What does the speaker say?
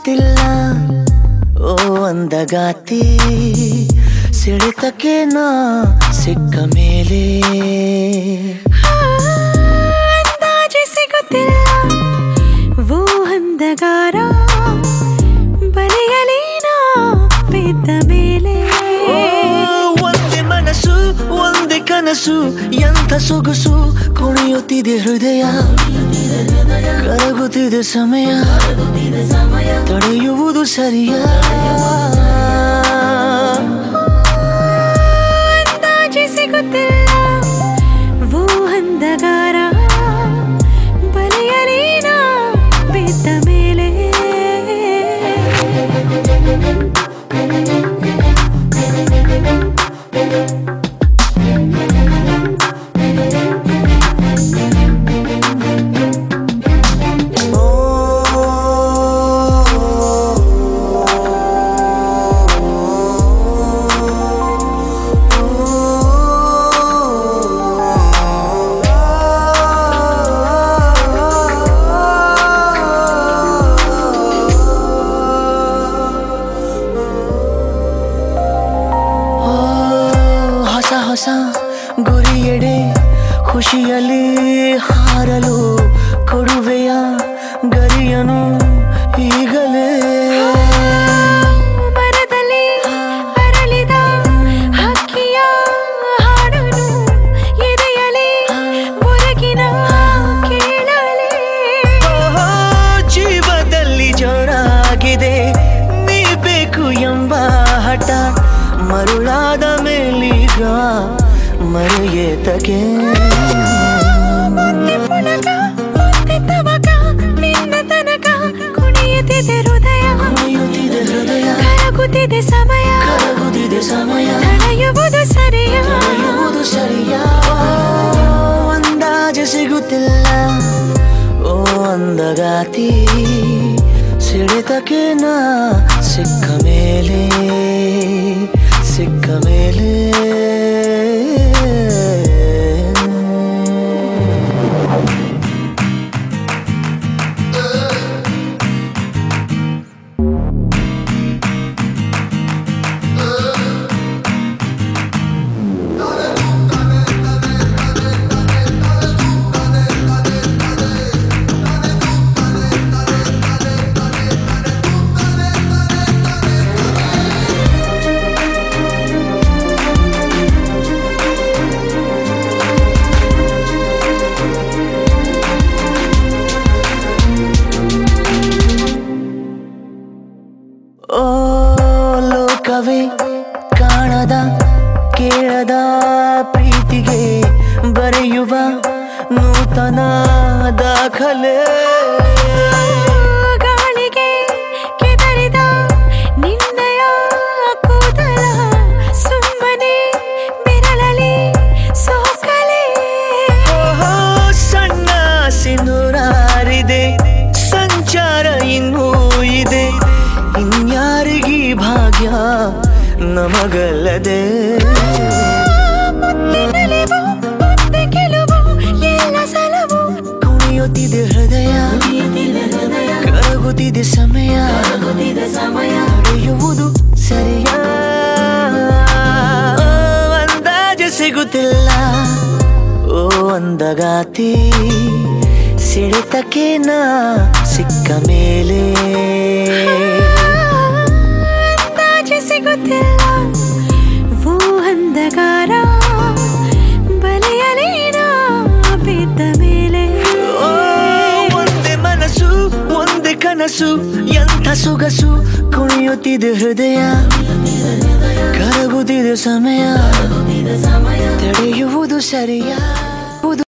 ಸಿಗುತ್ತಿಲ್ಲ ಓ ಅಂದಗಾತಿ ಸಿಡಿತಕ್ಕೆ ನಾ ಸಿಕ್ಕ ಮೇಲೆ ಅಂದಾಜೆ ಸಿಗುತ್ತಿಲ್ಲ ಓ ಅಂದಗಾರ ಬಲೆಯಲೇನ ಬಿದ್ದ ಮೇಲೆ ಓ, ಒಂದೇ ಮನಸ್ಸು ಒಂದೇ ಕನಸು ಎಂಥ ಸೊಗಸು ಕುಣಿಯುತ್ತಿದೆ ಹೃದಯ ಕರಗುತ್ತಿದೆ ಸಮಯ ತಡೆಯುವುದು ಸರಿಯ ಅಂದಾಜೆ ಸಿಗುತ್ತಿಲ್ಲ ಓ ಅಂದಗಾರ ಬಲೆಯಲೇನ ಬಿದ್ದ ಮೇಲೆ ಓ, ಹೊಸ ಹೊಸ ಗುರಿಯೆಡೆ ಖುಷಿಯಲ್ಲಿ ಹಾರಲು ಕೊಡುವೆಯ ಗರಿಯನು ಈಗಲೇ ಮರದಲ್ಲಿ ಅರಳಿದ ಹಕ್ಕಿಯ ಹಾಡನು ಎದೆಯಲಿ ಹೊರಗಿನ ಕೇಳಲೇ ಓಹೋ, ಜೀವದಲ್ಲಿ ಜೋರಾಗಿದೆ ನೀ ಬೇಕು ಎಂಬ ಹಠ ಮರುಳಾದ ಮೇಲೀಗ ಮರೆಯೇತಕ್ಕೆ ಮುಂದೆ ಪುಳಕ ಮುಂದೆ ತವಕ ನಿನ್ನ ತನಕ ಕುಣಿಯುತ್ತಿದೆ ಹೃದಯ ಕುಣಿಯುತ್ತಿದೆ ಹೃದಯ ಕರಗುತ್ತಿದೆ ಸಮಯ ಕರಗುತ್ತಿದೆ ಸಮಯ ತಡೆಯುವುದು ಸರಿಯ ನಡೆಯುವುದು ಸರಿಯ ಅಂದಾಜು ಸಿಗುತ್ತಿಲ್ಲ ಓ ಅಂದಗಾತಿ ಸಿಡಿತಕ್ಕೆ ನಾ ಸಿಕ್ಕ ಮೇಲೆ ಸಿಕ್ಕ ಮೇಲೆ ಓ ಲೋಕವೇ ಕಾಣದ ಕೇಳದ ಪ್ರೀತಿಗೆ ಬರೆಯುವ ನೂತನ ದಾಖಲೆ ಗಾಳಿಗೆ ಕೆದರಿದ ನಿನ್ನಯ ಕೂದಲ ಸುಮ್ಮನೆ ಬಿರಳಲಿ ಸೋಕಲೆ ಓಹೋ, ಸಣ್ಣ ಸಿನುರಾರಿದೆ ಸಂಚಾರ ಇನ್ನೂ ಇದೆ ಇನ್ಯಾರಿಗೀ ಭಾಗ್ಯ ನಮಗಲ್ಲದೆ ಮುತ್ತಿನಲಿವು ಮುತ್ತೆ ಗೆಲುವು ಎಲ್ಲ ಸಲವು ಕುಣಿಯುತ್ತಿದೆ ಹೃದಯ ಕರಗುತ್ತಿದೆ ಸಮಯ ನಡೆಯುವುದು ಸರಿಯ ಅಂದಾಜು ಸಿಗುತ್ತಿಲ್ಲ ಓ ಅಂದಗಾತಿ ಸಿಡಿತಕ್ಕೆ ನಾ ಸಿಕ್ಕ ಮೇಲೆ ಅಂದಾಜು ಸಿಗುತ್ತಿಲ್ಲ ಓ ಅಂಧಕಾರ ಬಲೆಯಲೇನ ಬಿದ್ದ ಮೇಲೆ ಓ, ಒಂದೇ ಮನಸ್ಸು ಒಂದೇ ಕನಸು ಎಂಥ ಸೊಗಸು ಕುಣಿಯುತ್ತಿದೆ ಹೃದಯ ಕರಗುತ್ತಿದೆ ಸಮಯ ತಡೆಯುವುದು ಸರಿಯಾ